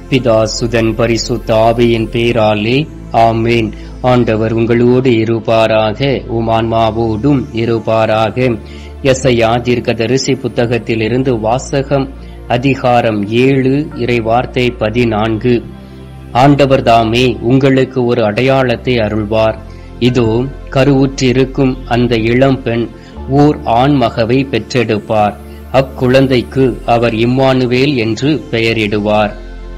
பிதா சுதன் பரிசுத்த ஆவியின் பேராலே ஆமேன் ஆண்டவர் உங்களோடு இருப்பாராக உம் ஆன்மாவோடும் இருப்பாராக எஸ்ஐயா தீர்க்கதரிசி புத்தகத்திலிருந்து வாசகம் அதிகாரம் ஏழு இறை வார்த்தை பதினான்கு ஆண்டவர் தாமே உங்களுக்கு ஒரு அடையாளத்தை அருள்வார் இதோ கருவுற்றிருக்கும் அந்த இளம்பெண் ஓர் ஆண்மகவை பெற்றெடுப்பார் அக்குழந்தைக்கு அவர் இம்மானுவேல் என்று பெயரிடுவார்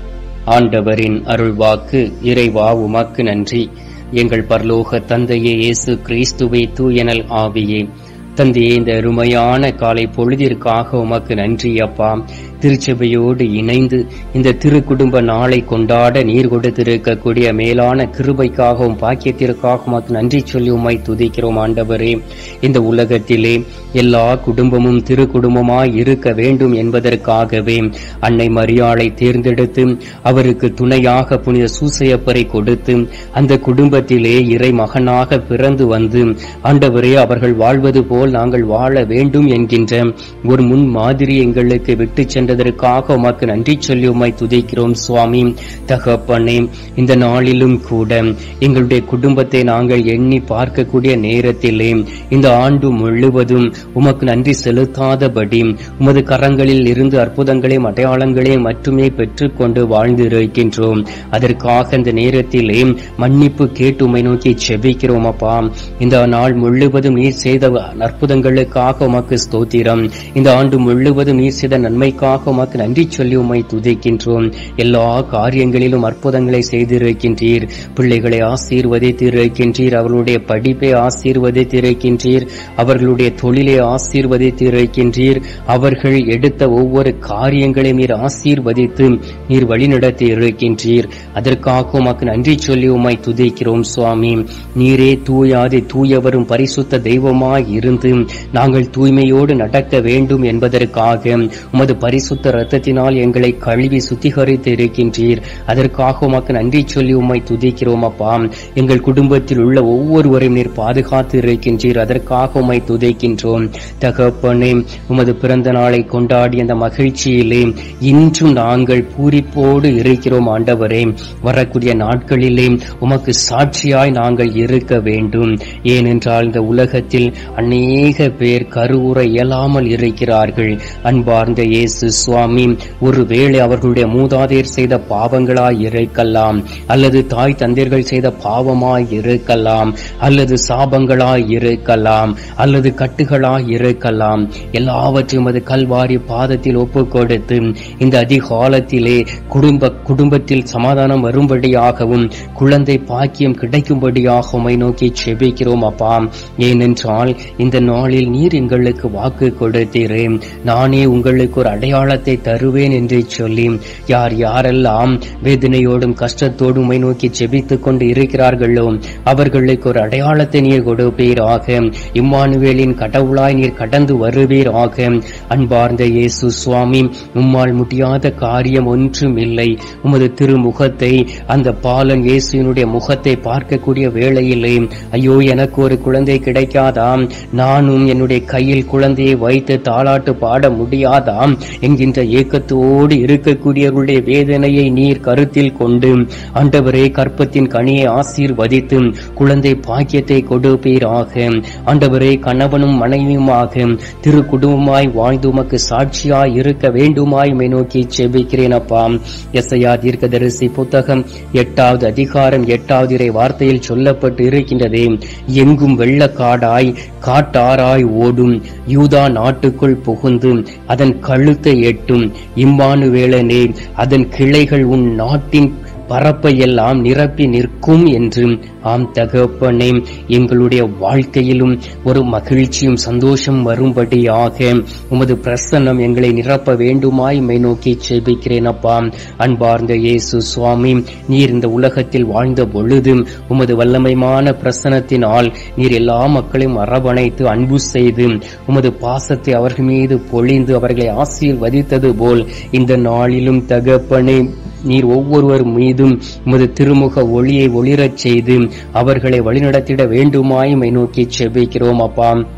ஆண்டவரின் அருள்வாக்கு இறைவா உமக்கு நன்றி எங்கள் பரலோக தந்தையே இயேசு கிறிஸ்துவை தூயனல் ஆவியே தந்தையே இந்த அருமையான காலை பொழுதிற்காக உமக்கு நன்றி அப்பா திருச்சபையோடு இணைந்து இந்த திரு குடும்ப நாளை கொண்டாட நீர் கொடுத்திருக்கக்கூடிய மேலான கிருபைக்காகவும் பாக்கியத்திற்காக உமக்கு நன்றி சொல்லி உம்மை துதிக்கிறோம் ஆண்டவரே இந்த உலகத்திலே எல்லா குடும்பமும் திரு குடும்பமாய் இருக்க வேண்டும் என்பதற்காகவே அன்னை மரியாளை தேர்ந்தெடுத்து அவருக்கு துணையாக புனித சூசையப்பரை கொடுத்து அந்த குடும்பத்திலே இறை மகனாக பிறந்து வந்து ஆண்டவரே அவர்கள் வாழ்வது போல் நாங்கள் வாழ வேண்டும் என்கின்ற ஒரு முன் மாதிரி எங்களுக்கு விட்டு சென்றதற்காக உமக்கு நன்றி சொல்லி உம்மை துதிக்கிறோம் சுவாமி தகப்பனே இந்த நாளிலும் கூட எங்களுடைய குடும்பத்தை நாங்கள் எண்ணி பார்க்கக்கூடிய நேரத்திலே இந்த ஆண்டு முழுவதும் உமக்கு நன்றி செலுத்தாதபடி உமது கரங்களில் இருந்து அற்புதங்களையும் அடையாளங்களையும் மட்டுமே பெற்றுக்கொண்டு வாழ்ந்திருக்கின்றோம் அதற்காக இந்த நேரத்திலே மன்னிப்பு கேட்டு உம்மை நோக்கி செபிக்கிறோம் அப்பா இந்த நாள் முழுவதும் நீர் செய்த அற்புதங்களுக்காக உமக்கு ஸ்தோத்திரம் இந்த ஆண்டு முழுவதும் நீர் செய்த நன்மைக்காக உமக்கு நன்றி சொல்லி உம்மை துதிக்கின்றோம் எல்லா காரியங்களிலும் அற்புதங்களை செய்திருக்கின்றீர் பிள்ளைகளை ஆசீர்வதித்திருக்கின்றீர் அவர்களுடைய படிப்பை ஆசீர்வதித்திருக்கின்றீர் அவர்களுடைய தொழிலை ஆசீர்வதித்திருக்கின்றீர் அவர்கள் எடுத்த ஒவ்வொரு காரியங்களையும் நீர் ஆசீர்வதித்து நீர் வழிநடத்தி இருக்கின்றீர் அதற்காக உமக்கு நன்றி சொல்லி உம்மை துதிக்கிறோம் சுவாமி நீரே தூயாதி தூயவரும் பரிசுத்த தெய்வமாய் இருந்து நாங்கள் தூய்மையோடு நடக்க வேண்டும் என்பதற்காக உமது பரிசுத்த இரத்தத்தினால் எங்களை கழுவி சுத்திகரித்து இருக்கின்றீர் அதற்காக உமக்கு நன்றி சொல்லி உம்மை துதிக்கிறோம் அப்பா எங்கள் குடும்பத்தில் உள்ள ஒவ்வொருவரையும் நீர் பாதுகாத்து இருக்கின்றீர் அதற்காக உம்மை துதிக்கின்றோம் தகப்பனே உமது பிறந்த நாளை கொண்டாடி அந்த மகிழ்ச்சியிலே இன்றும் நாங்கள் பூரிப்போடு இருக்கிறோம் ஆண்டவரே வரக்கூடிய நாட்களிலே உமக்கு சாட்சியாய் நாங்கள் இருக்க வேண்டும் ஏனென்றால் இந்த உலகத்தில் அநேக பேர் கருவுற இயலாமல் இருக்கிறார்கள் அன்பார்ந்த இயேசு சுவாமி ஒருவேளை அவர்களுடைய மூதாதையர் செய்த பாவங்களாய் இருக்கலாம் அல்லது தாய் தந்தையர்கள் செய்த பாவமாய் இருக்கலாம் அல்லது சாபங்களாய் இருக்கலாம் அல்லது கட்டுகளாய் இருக்கலாம் எல்லாவற்றையும் அது கல்வாரி பாதத்தில் ஒப்பு கொடுத்து இந்த அதிகாலத்திலே குடும்ப குடும்பத்தில் சமாதானம் வரும்படியாகவும் குழந்தை பாக்கியம் கிடைக்கும்படியாக உம்மை நோக்கி செபிக்கிறோம் அப்பா ஏனென்றால் இந்த நாளில் நீர் எங்களுக்கு வாக்கு கொடுத்தீரே நானே உங்களுக்கு ஒரு அடையாளத்தை தருவேன் என்று சொல்லி யார் யாரெல்லாம் வேதனையோடும் கஷ்டத்தோடும் உம்மை நோக்கி செபித்துக் கொண்டு இருக்கிறார்களோ அவர்களுக்கு ஒரு அடையாளத்தை நீர் கொடுப்பீராக இம்மானுவேலின் கடவுளாய் நீர் கடந்து வருவீராக அன்பார்ந்த இயேசு சுவாமி உம்மால் முடியாத காரியம் ஒன்றும் இல்லை உமது திருமுகத்தை அந்த பாலன் இயேசுவினுடைய முகத்தை பார்க்கக்கூடிய வேளையிலே ஐயோ எனக்கு ஒரு குழந்தை கிடைக்காதாம் நானும் என்னுடைய கையில் குழந்தையை வைத்து தாளாட்டு பாட முடியாதாம் என்கின்ற ஏக்கத்தோடு இருக்கக்கூடியவர்களுடைய வேதனையை நீர் கருத்தில் கொண்டு ஆண்டவரே கற்பத்தின் கனியை ஆசீர்வதித்து குழந்தை பாக்கியத்தை கொடுப்பீராக ஆண்டவரே கணவனும் மனைவியுமாக திரு குடும்பமாய் வாழ்ந்து உமக்கு சாட்சியாய் இருக்க வேண்டுமாய் மை நோக்கி செபிக்கிறேன் அப்பா எஸ்ஐயா தீர்க்கதரிசி புத்தகம் எட்டாவது அதிகாரம் எட்டாவது இறை வார்த்தையில் சொல்லப்பட்டு இருக்கின்றதே எங்கும் வெள்ளக்காடாய் காட்டாராய் ஓடும் யூதா நாட்டுக்குள் புகுந்து அதன் கழுத்தை எட்டும் இம்மானுவேலனே அதன் கிளைகள் உன் நாட்டின் பரப்பையெல்லாம் நிரப்பி நிற்கும் என்று ஆம் தகப்பனே எங்களுடைய வாழ்க்கையிலும் ஒரு மகிழ்ச்சியும் சந்தோஷம் வரும்படியாக உமது பிரசன்னம் எங்களை நிரப்ப வேண்டுமாய் மை நோக்கி செபிக்கிறேன் அப்பா அன்பார்ந்த இயேசு சுவாமி நீர் இந்த உலகத்தில் வாழ்ந்த பொழுது உமது வல்லமையான பிரசனத்தினால் நீர் எல்லா மக்களையும் அரவணைத்து அன்பு செய்து உமது பாசத்தை அவர்கள் மீது பொழிந்து அவர்களை ஆசீர்வதித்தது போல் இந்த நாளிலும் தகப்பனே நீர் ஒவ்வொருவர் மீதும் உமது திருமுக ஒளியை ஒளிரச் செய்து அவர்களை வழிநடத்திட வேண்டுமாய் மை நோக்கி செபிக்கிறோம் அப்பா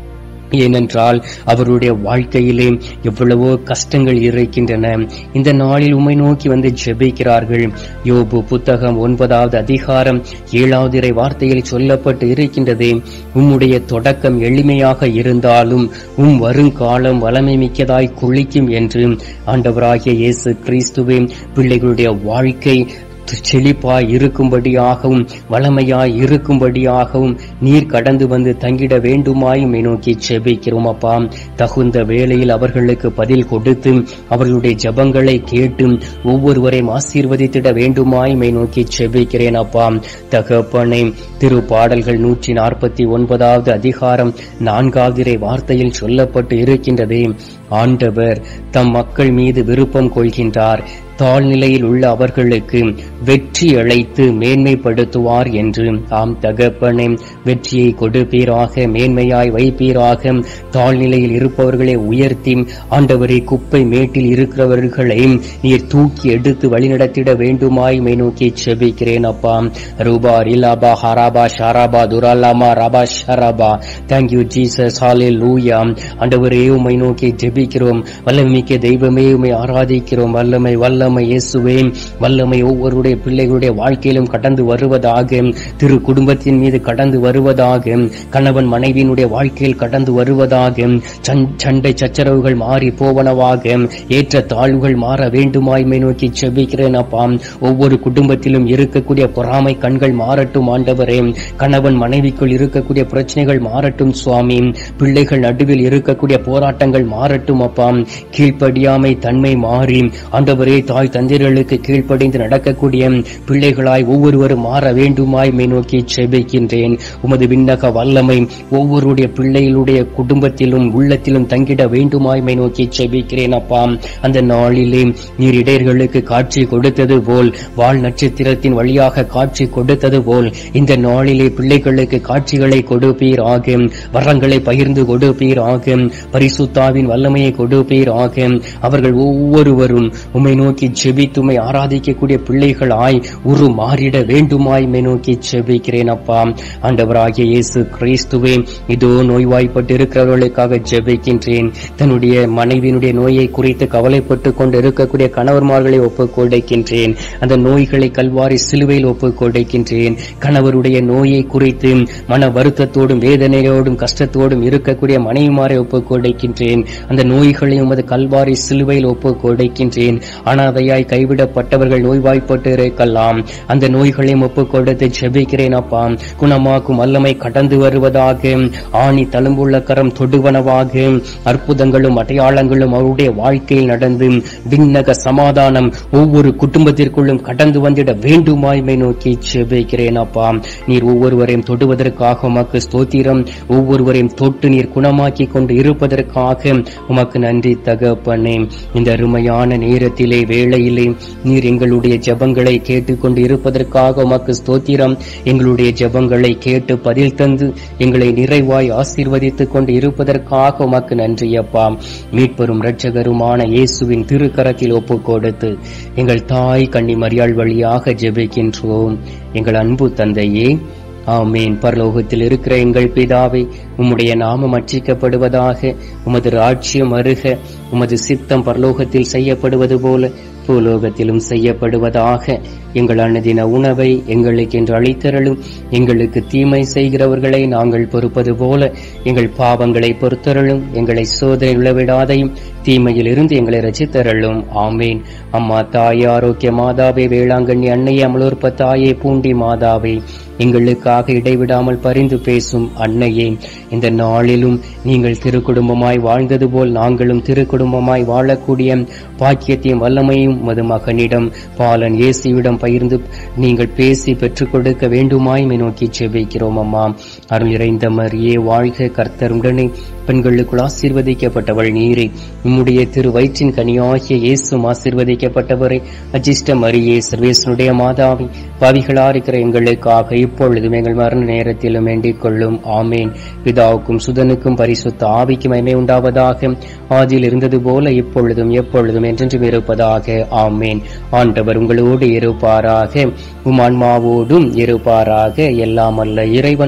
ஏனென்றால் அவருடைய வாழ்க்கையிலே எவ்வளவோ கஷ்டங்கள் இருக்கின்றன இந்த நாளில் உம்மை நோக்கி வந்து ஜெபிக்கிறார்கள் யோபு புத்தகம் ஒன்பதாவது அதிகாரம் ஏழாவது இறை வார்த்தையில் சொல்லப்பட்டு இருக்கின்றதே உம்முடைய தொடக்கம் எளிமையாக இருந்தாலும் உம் வருங்காலம் வளமை மிக்கதாய் குளிக்கும் என்று ஆண்டவராகிய இயேசு கிறிஸ்துவே பிள்ளைகளுடைய வாழ்க்கை செழிப்பாய் இருக்கும்படியாகவும் வளமையாய் இருக்கும்படியாகவும் நீர் கடந்து வந்து தங்கிட வேண்டுமாய் உம்மை நோக்கி செபிக்கிறோம் அப்பா தகுந்த வேளையில் அவர்களுக்கு பதில் கொடுத்து அவர்களுடைய ஜபங்களை கேட்டு ஒவ்வொருவரையும் ஆசீர்வதித்திட வேண்டுமாய் உம்மை நோக்கி செபிக்கிறேன் அப்பா தகப்பனை திரு பாடல்கள் நூற்றி நாற்பத்தி ஒன்பதாவது அதிகாரம் நான்காவது இறை வார்த்தையில் சொல்லப்பட்டு இருக்கின்றதே ஆண்டவர் தம் மக்கள் மீது விருப்பம் கொள்கின்றார் தாழ்நிலையில் உள்ள அவர்களுக்கு வெற்றி அழைத்து மேன்மைப்படுத்துவார் என்று ஆம் தகப்பனே வெற்றியை கொடுப்பீராக மேன்மையாய் வைப்பீராக தாழ்நிலையில் இருப்பவர்களை உயர்த்தி ஆண்டவரை குப்பை மேட்டில் இருக்கிறவர்களை நீர் தூக்கி எடுத்து வழிநடத்திட வேண்டுமாய் மை நோக்கி செபிக்கிறேன் அப்பா ரூபா ரிலாபா ஹராபா ஷாராபா துராலாமா ரபா ஷராபா தேங்க்யூ ஜீசஸ் ஹாலே லூயா ஆண்டவரே உம்மை நோக்கி ஜெபிக்கிறோம் வல்லமிக்க தெய்வமே உம்மை ஆராதிக்கிறோம் வல்லமை வல்லமை இயேசுவே வல்லமை ஒவ்வொருடைய பிள்ளைகளுடைய வாழ்க்கையிலும் கடந்து வருவதாக திரு குடும்பத்தின் மீது கடந்து வருவதாக கணவன் மனைவியினுடைய வாழ்க்கையில் கடந்து வருவதாக சண்- சண்டை சச்சரவுகள் மாறி போவனவாக ஏற்ற தாழ்வுகள் மாற வேண்டுமாய்மை நோக்கி செபிக்கிறேன் அப்பா ஒவ்வொரு குடும்பத்திலும் இருக்கக்கூடிய பொறாமை கண்கள் மாறட்டும் ஆண்டவரே கணவன் மனைவிக்குள் இருக்கக்கூடிய பிரச்சனைகள் மாறட்டும் சுவாமி பிள்ளைகள் நடுவில் இருக்கக்கூடிய போராட்டங்கள் மாறட்டும் அப்பா கீழ்ப்படியாமை தன்மை மாறி ஆண்டவரே தாய் தந்தையர்களுக்கு கீழ்ப்படிந்து நடக்கக்கூடிய பிள்ளைகளாய் ஒவ்வொருவரும் மாற வேண்டுமாய் மை நோக்கி செபிக்கின்றேன் உமது விண்ணக வல்லமை ஒவ்வொருடைய பிள்ளைகளுடைய குடும்பத்திலும் உள்ளத்திலும் தங்கிட வேண்டுமாய் மை நோக்கி செபிக்கிறேன் அப்பா அந்த நாளிலே நீர் இடையர்களுக்கு காட்சி கொடுத்தது போல் வால் நட்சத்திரத்தின் வழியாக காட்சி கொடுத்தது போல் இந்த நாளிலே பிள்ளைகளுக்கு காட்சிகளை கொடுப்பீர் ஆக வரங்களை பகிர்ந்து கொடுப்பீர் ஆக பரிசுத்தாவின் வல்லமையை கொடுப்பீர் ஆக அவர்கள் ஒவ்வொருவரும் உம்மை நோக்கி ஜெபித்துமை ஆராதிக்கக்கூடிய பிள்ளைகளாய் உரு மாறிட வேண்டுமாய் மை நோக்கி ஜெபிக்கிறேன் அப்பா ஆண்டவராகிய இயேசு கிறிஸ்துவே இதோ நோய்வாய்ப்பட்டு இருக்கிறவர்களுக்காக ஜெபிக்கின்றேன் தன்னுடைய மனைவியினுடைய நோயை குறித்து கவலைப்பட்டு கொண்டு இருக்கக்கூடிய கணவர்மார்களை ஒப்புக் கொடுக்கின்றேன் அந்த நோய்களை கல்வாரி சிலுவையில் ஒப்புக் கொடுக்கின்றேன் கணவருடைய நோயை குறித்து மன வருத்தத்தோடும் வேதனையோடும் கஷ்டத்தோடும் இருக்கக்கூடிய மனைவிமாரை ஒப்புக் கொடுக்கின்றேன் அந்த நோய்களை உமது கல்வாரி சிலுவையில் ஒப்புக் கொடுக்கின்றேன் அனாதையாய் கைவிடப்பட்டவர்கள் நோய்வாய்ப்பட்டு இருக்கலாம் அந்த நோய்களையும் ஒப்புக் கொடுத்து ஜெபிக்கிறேன் அப்பா குணமாக்கும் வல்லமை கடந்து வருவதாக ஆணி தழும்புள்ள கரம் தொடுவனவாக அற்புதங்களும் அடையாளங்களும் அவருடைய வாழ்க்கையில் நடந்து விண்ணக சமாதானம் ஒவ்வொரு குடும்பத்திற்குள்ளும் கடந்து வந்திட வேண்டுமாய்மை நோக்கி ஜெபிக்கிறேன் அப்பா நீர் ஒவ்வொருவரையும் தொடுவதற்காக உமக்கு ஸ்தோத்திரம் ஒவ்வொருவரையும் தொட்டு நீர் குணமாக்கி கொண்டு இருப்பதற்காக உமக்கு நன்றி தகப்பனே இந்த அருமையான நேரத்திலே வேளையிலே நீர் எங்களுடைய ஜெபங்களை கேட்டுக்கொண்டு இருப்பதற்காக உமக்கு ஸ்தோத்திரம் எங்களுடைய ஜெபங்களை கேட்டு பதில் தந்து எங்களை நிறைவாய் ஆசீர்வதித்துக் கொண்டு இருப்பதற்காக உமக்கு நன்றி அப்பா மீட்பெரும் இரட்சகருமான இயேசுவின் திருக்கரத்தில் ஒப்புக் கொடுத்து எங்கள் தாய் கன்னி மரியாள் வழியாக ஜெபிக்கின்றோம் எங்கள் அன்பு தந்தையே ஆமேன் பரலோகத்தில் இருக்கிற எங்கள் பிதாவே உம்முடைய நாமம் அர்ச்சிக்கப்படுவதாக உமது ராஜ்யம் அருக உமது சித்தம் பரலோகத்தில் செய்யப்படுவது போல பூலோகத்திலும் செய்யப்படுவதாக எங்கள் அன்னதின உணவை எங்களுக்கு என்று அளித்தரலும் எங்களுக்கு தீமை செய்கிறவர்களை நாங்கள் பொறுப்பது போல எங்கள் பாவங்களை பொறுத்தரலும் எங்களை சோதனை விழவிடாதையும் தீமையில் இருந்து எங்களை ரசித்தரலும் ஆமேன் அம்மா தாயே ஆரோக்கிய மாதாவே வேளாங்கண்ணி அன்னையே அமலோற்ப தாயே பூண்டி மாதாவே எங்களுக்காக இடைவிடாமல் பரிந்து பேசும் அன்னையே இந்த நாளிலும் நீங்கள் திருக்குடும்பமாய் வாழ்ந்தது போல் நாங்களும் திருக்குடும்பமாய் வாழக்கூடிய பாக்கியத்தையும் வல்லமையும் மது மகனிடம் பாலன் இயேசுவிடம் பகிர்ந்து நீங்கள் பேசி பெற்றுக் கொடுக்க வேண்டுமாய் மை நோக்கி செபிக்கிறோம் அம்மா அருள் இறைந்த மரியே வாழ்க கர்த்தருடனே பெண்களுக்குள் ஆசீர்வதிக்கப்பட்டவள் நீரே உம்முடைய திரு வயிற்றின் கனியாகிய இயேசும் ஆசீர்வதிக்கப்பட்டவரை அஜிஷ்ட மரியே சர்வேசனுடைய மாதாவி பாவிகளா இருக்கிற எங்களுக்காக இப்பொழுதும் எங்கள் மரண நேரத்திலும் வேண்டிக் கொள்ளும் ஆமேன் பிதாவுக்கும் சுதனுக்கும் பரிசுத்த ஆவிக்கும் மகிமை உண்டாவதாக ஆதியில் இருந்தது போல இப்பொழுதும் எப்பொழுதும் என்றென்றும் இருப்பதாக ஆமேன் ஆண்டவர் உங்களோடு இருப்பாராக உம் ஆன்மாவோடும் இருப்பாராக எல்லாம் அல்ல இறைவன்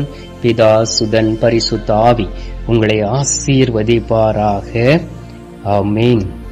பிதா சுதன் பரிசுத்த ஆவி உங்களை ஆசீர்வதிப்பாராக ஆமென்